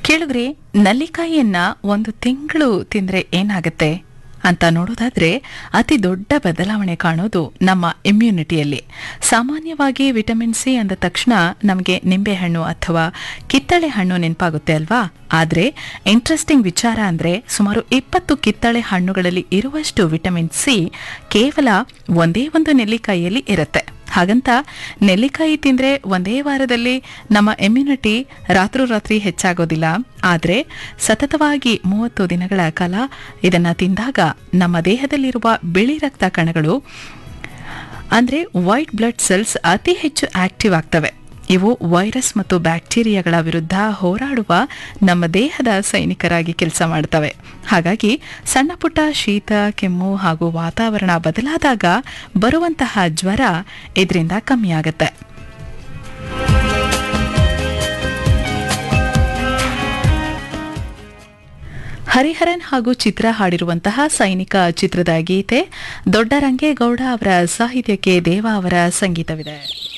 ಕೇಳಿದ್ರೆ ನಲ್ಲಿಕಾಯಿಯನ್ನ ಒಂದು ತಿಂಗಳು ತಿಂದ್ರೆ ಏನಾಗುತ್ತೆ ಅಂತ ನೋಡೋದಾದ್ರೆ ಅತಿ ದೊಡ್ಡ ಬದಲಾವಣೆ ಕಾಣೋದು ನಮ್ಮ ಇಮ್ಯುನಿಟಿಯಲ್ಲಿ ಸಾಮಾನ್ಯವಾಗಿ ವಿಟಮಿನ್ ಸಿ ಅಂದ ತಕ್ಷಣ ನಮಗೆ ನಿಂಬೆಹಣ್ಣು ಅಥವಾ ಕಿತ್ತಳೆ ಹಣ್ಣು ನೆನಪಾಗುತ್ತೆ ಅಲ್ವಾ ಆದ್ರೆ ಇಂಟ್ರೆಸ್ಟಿಂಗ್ ವಿಚಾರ ಅಂದ್ರೆ ಸುಮಾರು ಇಪ್ಪತ್ತು ಕಿತ್ತಳೆ ಹಣ್ಣುಗಳಲ್ಲಿ ಇರುವಷ್ಟು ವಿಟಮಿನ್ ಸಿ ಕೇವಲ ಒಂದೇ ಒಂದು ನೆಲ್ಲಿಕಾಯಿಯಲ್ಲಿ ಇರುತ್ತೆ ಹಾಗಂತ ನೆಲ್ಲಿಕಾಯಿ ತಿಂದ್ರೆ ಒಂದೇ ವಾರದಲ್ಲಿ ನಮ್ಮ ಇಮ್ಯುನಿಟಿ ರಾತ್ರೋರಾತ್ರಿ ಹೆಚ್ಚಾಗೋದಿಲ್ಲ ಆದರೆ ಸತತವಾಗಿ ಮೂವತ್ತು ದಿನಗಳ ಕಾಲ ಇದನ್ನ ತಿಂದಾಗ ನಮ್ಮ ದೇಹದಲ್ಲಿರುವ ಬಿಳಿ ರಕ್ತ ಕಣಗಳು ಅಂದ್ರೆ ವೈಟ್ ಬ್ಲಡ್ ಸೆಲ್ಸ್ ಅತಿ ಹೆಚ್ಚು ಆಕ್ಟಿವ್ ಆಗ್ತವೆ ಇವು ವೈರಸ್ ಮತ್ತು ಬ್ಯಾಕ್ಟೀರಿಯಾಗಳ ವಿರುದ್ಧ ಹೋರಾಡುವ ನಮ್ಮ ದೇಹದ ಸೈನಿಕರಾಗಿ ಕೆಲಸ ಮಾಡ್ತವೆ ಹಾಗಾಗಿ ಸಣ್ಣ ಪುಟ್ಟ ಶೀತ ಕೆಮ್ಮು ಹಾಗೂ ವಾತಾವರಣ ಬದಲಾದಾಗ ಬರುವಂತಹ ಜ್ವರ ಇದರಿಂದ ಕಮ್ಮಿಯಾಗತ್ತೆ ಹರಿಹರನ್ ಹಾಗೂ ಚಿತ್ರ ಹಾಡಿರುವಂತಹ ಸೈನಿಕ ಚಿತ್ರದ ಗೀತೆ ದೊಡ್ಡ ರಂಗೇಗೌಡ ಅವರ ಸಾಹಿತ್ಯಕ್ಕೆ ದೇವ ಅವರ ಸಂಗೀತವಿದೆ